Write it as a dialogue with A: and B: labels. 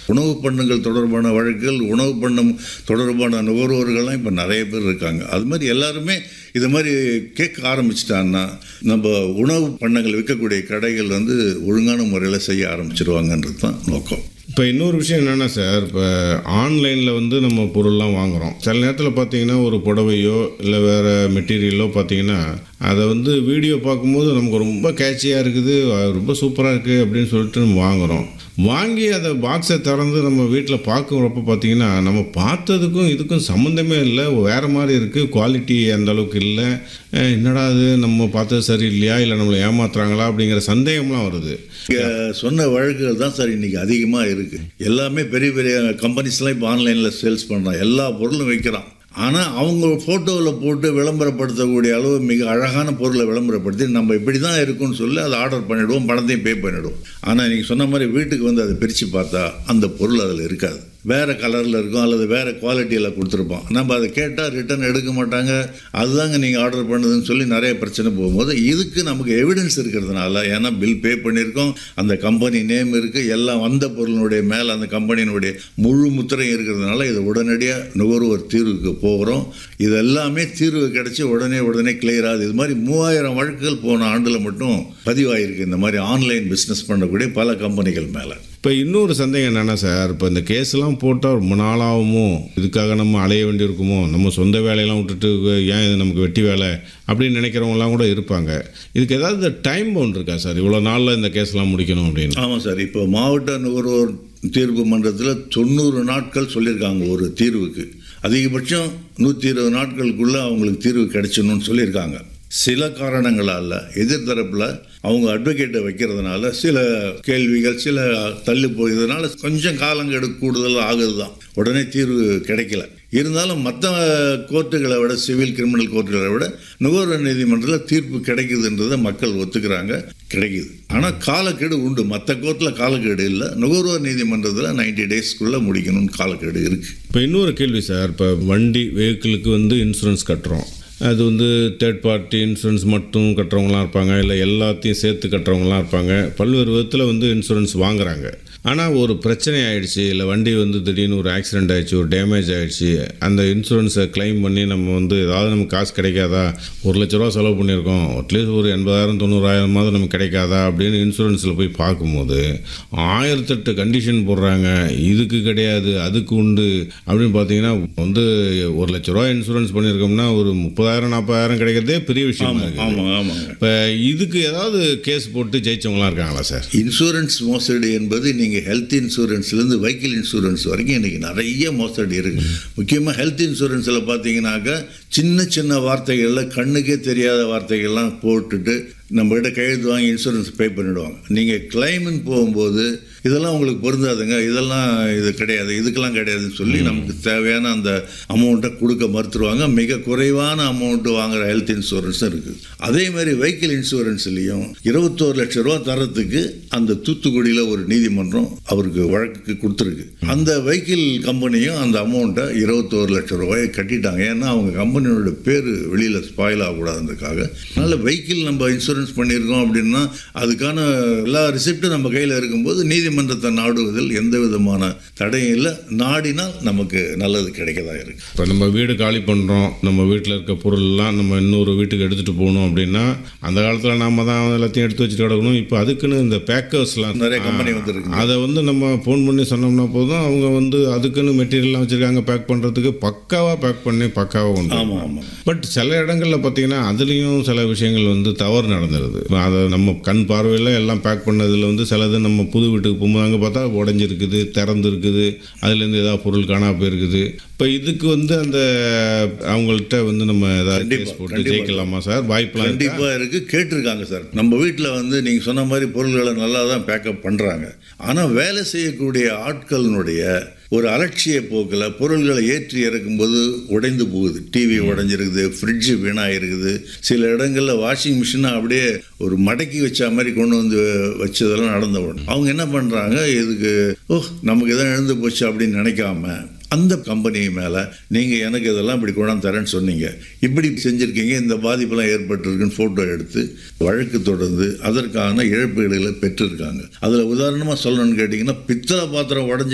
A: உணவு பண்டங்கள் தொடர்பான வழக்குகள் உணவு பண்டம் தொடர்பான நுகர்வோர்கள்லாம் இப்போ நிறைய பேர் இருக்காங்க அது மாதிரி எல்லாருமே இது மாதிரி கேட்க ஆரம்பிச்சிட்டான்னா நம்ம உணவு பண்டங்கள் விற்கக்கூடிய கடைகள் வந்து ஒழுங்கான முறையில் செய்ய ஆரம்பிச்சிருவாங்கன்றது தான் நோக்கம்
B: இப்போ இன்னொரு விஷயம் என்னென்னா சார் இப்போ ஆன்லைனில் வந்து நம்ம பொருள்லாம் வாங்குகிறோம் சில நேரத்தில் பார்த்தீங்கன்னா ஒரு புடவையோ இல்லை வேறு மெட்டீரியலோ பார்த்தீங்கன்னா அதை வந்து வீடியோ பார்க்கும்போது நமக்கு ரொம்ப கேட்சியாக இருக்குது அது ரொம்ப சூப்பராக இருக்குது அப்படின்னு சொல்லிட்டு நம்ம வாங்குகிறோம் வாங்கி அதை பாக்ஸை திறந்து நம்ம வீட்டில் பார்க்குறப்ப பார்த்தீங்கன்னா நம்ம பார்த்ததுக்கும் இதுக்கும் சம்மந்தமே இல்லை வேறு மாதிரி இருக்குது குவாலிட்டி அந்த அளவுக்கு இல்லை அஹ் என்னடா அது நம்ம பார்த்தது சரியில்லையா இல்லை நம்மளை ஏமாத்துறாங்களா அப்படிங்கிற சந்தேகம்லாம் வருது
A: இங்க சொன்ன வழக்குகள் தான் சார் இன்னைக்கு அதிகமாக இருக்கு எல்லாமே பெரிய பெரிய கம்பெனிஸ்லாம் இப்போ ஆன்லைனில் சேல்ஸ் பண்ணுறான் எல்லா பொருளும் விற்கிறான் ஆனால் அவங்க ஃபோட்டோவில் போட்டு விளம்பரப்படுத்தக்கூடிய அளவு மிக அழகான பொருளை விளம்பரப்படுத்தி நம்ம இப்படி தான் இருக்கும்னு சொல்லி அதை ஆர்டர் பண்ணிவிடுவோம் பணத்தையும் பே பண்ணிவிடுவோம் ஆனால் நீங்கள் சொன்ன மாதிரி வீட்டுக்கு வந்து அதை பிரித்து பார்த்தா அந்த பொருள் அதில் இருக்காது வேறு கலரில் இருக்கும் அல்லது வேறு குவாலிட்டியில் கொடுத்துருப்போம் நம்ம அதை கேட்டால் ரிட்டர்ன் எடுக்க மாட்டாங்க அதுதாங்க நீங்கள் ஆர்டர் பண்ணதுன்னு சொல்லி நிறைய பிரச்சனை போகும்போது இதுக்கு நமக்கு எவிடன்ஸ் இருக்கிறதுனால ஏன்னா பில் பே பண்ணியிருக்கோம் அந்த கம்பெனி நேம் இருக்குது எல்லாம் வந்த பொருளினுடைய மேலே அந்த கம்பெனியினுடைய முழு முத்திரையும் இருக்கிறதுனால இதை உடனடியாக நுகர்வோர் தீர்வுக்கு போகிறோம் இது எல்லாமே தீர்வு கிடச்சி உடனே உடனே கிளியர் ஆகுது இது மாதிரி மூவாயிரம் வழக்குகள் போன ஆண்டில் மட்டும் பதிவாயிருக்கு இந்த மாதிரி ஆன்லைன் பிஸ்னஸ் பண்ணக்கூடிய பல கம்பெனிகள் மேலே
B: இப்போ இன்னொரு சந்தேகம் என்னென்னா சார் இப்போ இந்த கேஸ்லாம் போட்டால் ரொம்ப நாளாகுமோ இதுக்காக நம்ம அலைய வேண்டியிருக்குமோ நம்ம சொந்த வேலையெல்லாம் விட்டுட்டு ஏன் இது நமக்கு வெட்டி வேலை அப்படின்னு நினைக்கிறவங்கலாம் கூட இருப்பாங்க இதுக்கு ஏதாவது டைம் பவுண்ட் இருக்கா சார் இவ்வளோ நாளில் இந்த கேஸ்லாம் முடிக்கணும் அப்படின்னு
A: ஆமாம் சார் இப்போ மாவட்ட நுகர்வோர் தீர்ப்பு மன்றத்தில் தொண்ணூறு நாட்கள் சொல்லியிருக்காங்க ஒரு தீர்வுக்கு அதிகபட்சம் நூற்றி இருபது நாட்களுக்குள்ளே அவங்களுக்கு தீர்வு கிடைச்சணும்னு சொல்லியிருக்காங்க சில காரணங்களால் எதிர்த்தரப்பில் அவங்க அட்வொகேட்டை வைக்கிறதுனால சில கேள்விகள் சில தள்ளி போயதுனால கொஞ்சம் காலங்கெடு கூடுதல் ஆகுது தான் உடனே தீர்வு கிடைக்கல இருந்தாலும் மற்ற கோர்ட்டுகளை விட சிவில் கிரிமினல் கோர்ட்டுகளை விட நுகர்வோர் நீதிமன்றத்தில் தீர்ப்பு கிடைக்குதுன்றதை மக்கள் ஒத்துக்கிறாங்க கிடைக்குது ஆனால் காலக்கெடு உண்டு மற்ற கோர்ட்டில் காலக்கெடு இல்லை நுகர்வோர் நீதிமன்றத்தில் நைன்டி டேஸ்க்குள்ளே முடிக்கணும்னு காலக்கெடு இருக்குது
B: இப்போ இன்னொரு கேள்வி சார் இப்போ வண்டி வெஹிக்கிளுக்கு வந்து இன்சூரன்ஸ் கட்டுறோம் அது வந்து தேர்ட் பார்ட்டி இன்சூரன்ஸ் மட்டும் கட்டுறவங்களாம் இருப்பாங்க இல்லை எல்லாத்தையும் சேர்த்து கட்டுறவங்களாம் இருப்பாங்க பல்வேறு விதத்தில் வந்து இன்சூரன்ஸ் வாங்குறாங்க ஆனால் ஒரு பிரச்சனை ஆயிடுச்சு இல்லை வண்டி வந்து திடீர்னு ஒரு ஆக்சிடென்ட் ஆயிடுச்சு ஒரு டேமேஜ் ஆயிடுச்சு அந்த இன்சூரன்ஸை க்ளைம் பண்ணி நம்ம வந்து ஏதாவது நமக்கு காசு கிடைக்காதா ஒரு லட்ச ரூபா செலவு பண்ணியிருக்கோம் அட்லீஸ்ட் ஒரு எண்பதாயிரம் தொண்ணூறாயிரமாவது நமக்கு கிடைக்காதா அப்படின்னு இன்சூரன்ஸில் போய் பார்க்கும்போது ஆயிரத்தெட்டு கண்டிஷன் போடுறாங்க இதுக்கு கிடையாது அதுக்கு உண்டு அப்படின்னு பார்த்தீங்கன்னா வந்து ஒரு லட்ச ரூபா இன்சூரன்ஸ் பண்ணியிருக்கோம்னா ஒரு முப்பதாயிரம் நாற்பதாயிரம் கிடைக்கிறதே பெரிய விஷயமா இருக்குது
A: ஆமாம் ஆமாங்க
B: இப்போ இதுக்கு ஏதாவது கேஸ் போட்டு ஜெயிச்சவங்களாம் இருக்காங்களா சார்
A: இன்சூரன்ஸ் மோசடி என்பது நீங்கள் ஹெல்த் இன்சூரன்ஸ்லேருந்து வெஹிக்கிள் இன்சூரன்ஸ் வரைக்கும் இன்றைக்கி நிறைய மோசடி இருக்குது முக்கியமாக ஹெல்த் இன்சூரன்ஸில் பார்த்தீங்கன்னாக்கா சின்ன சின்ன வார்த்தைகளில் கண்ணுக்கே தெரியாத வார்த்தைகள்லாம் போட்டுட்டு நம்மகிட்ட கையெழுத்து வாங்கி இன்சூரன்ஸ் பே பண்ணிவிடுவாங்க நீங்கள் கிளைம்னு போகும்போது இதெல்லாம் உங்களுக்கு பொருந்தாதுங்க இதெல்லாம் இது கிடையாது இதுக்கெல்லாம் கிடையாதுன்னு சொல்லி நமக்கு தேவையான அந்த அமௌண்ட்டை கொடுக்க மறுத்துருவாங்க மிக குறைவான அமௌண்ட்டு வாங்குற ஹெல்த் இன்சூரன்ஸும் இருக்குது அதே மாதிரி வெஹிக்கிள் இன்சூரன்ஸ்லேயும் இருபத்தோரு லட்சம் ரூபா தரத்துக்கு அந்த தூத்துக்குடியில் ஒரு நீதிமன்றம் அவருக்கு வழக்கு கொடுத்துருக்கு அந்த வெஹிக்கிள் கம்பெனியும் அந்த அமௌண்ட்டை இருபத்தோரு லட்சம் ரூபாயை கட்டிட்டாங்க ஏன்னா அவங்க கம்பெனியோட பேர் வெளியில் ஸ்பாயில் ஆகக்கூடாதுன்றதுக்காக அதனால் வெஹிக்கிள் நம்ம இன்சூரன்ஸ் பண்ணியிருக்கோம் அப்படின்னா அதுக்கான எல்லா ரிசிப்டும் நம்ம கையில் இருக்கும்போது நீதிமன்றத்தை நாடுவதில் எந்த விதமான தடையும் இல்லை நாடினால் நமக்கு நல்லது கிடைக்கதா இருக்கு
B: இப்போ நம்ம வீடு காலி பண்ணுறோம் நம்ம வீட்டில் இருக்க பொருள்லாம் நம்ம இன்னொரு வீட்டுக்கு எடுத்துகிட்டு போகணும் அப்படின்னா அந்த காலத்தில் நாம தான் எல்லாத்தையும் எடுத்து வச்சுட்டு கிடக்கணும் இப்போ அதுக்குன்னு இந்த பேக்கர்ஸ்லாம்
A: நிறைய கம்பெனி வந்துருக்கு
B: அதை வந்து நம்ம ஃபோன் பண்ணி சொன்னோம்னா போதும் அவங்க வந்து அதுக்குன்னு மெட்டீரியல்லாம் வச்சுருக்காங்க பேக் பண்ணுறதுக்கு பக்காவாக பேக் பண்ணி பக்காவாக கொண்டு
A: ஆமாம் ஆமாம்
B: பட் சில இடங்களில் பார்த்தீங்கன்னா அதுலேயும் சில விஷயங்கள் வந்து தவறு நடந்துருது அதை நம்ம கண் பார்வையில் எல்லாம் பேக் பண்ணதில் வந்து சிலது நம்ம புது வீட்டுக்கு போகும்போது அங்கே பார்த்தா உடஞ்சிருக்குது திறந்து இருக்குது அதுலேருந்து ஏதாவது பொருள் காணா போயிருக்குது இப்போ இதுக்கு வந்து அந்த அவங்கள்ட்ட வந்து நம்ம ஏதாவது
A: கண்டிப்பா,
B: கேஸ் போட்டு
A: கண்டிப்பா.
B: ஜெயிக்கலாமா சார் வாய்ப்பெலாம் இருக்கா?
A: கண்டிப்பாக இருக்குது கேட்டிருக்காங்க சார் நம்ம வீட்டில் வந்து நீங்கள் சொன்ன மாதிரி பொருள்களை நல்லா தான் பேக்கப் பண்ணுறாங்க ஆனால் வேலை செய்யக்கூடிய ஆட்களினுடைய ஒரு அலட்சிய போக்கில் பொருள்களை ஏற்றி இறக்கும்போது உடைந்து போகுது டிவி உடைஞ்சிருக்குது ஃப்ரிட்ஜு வீணாயிருக்குது சில இடங்களில் வாஷிங் மிஷினை அப்படியே ஒரு மடக்கி வச்ச மாதிரி கொண்டு வந்து வச்சதெல்லாம் நடந்த உடனே அவங்க என்ன பண்ணுறாங்க இதுக்கு ஓ நமக்கு எதாவது எழுந்து போச்சு அப்படின்னு நினைக்காம அந்த கம்பெனி மேலே நீங்கள் எனக்கு இதெல்லாம் இப்படி கொண்டாந்து தரேன்னு சொன்னீங்க இப்படி செஞ்சுருக்கீங்க இந்த பாதிப்பெல்லாம் ஏற்பட்டிருக்குன்னு ஃபோட்டோ எடுத்து வழக்கு தொடர்ந்து அதற்கான இழப்பீடுகளை பெற்றிருக்காங்க அதில் உதாரணமாக சொல்லணும்னு கேட்டிங்கன்னா பித்தளை பாத்திரம் உடஞ்சி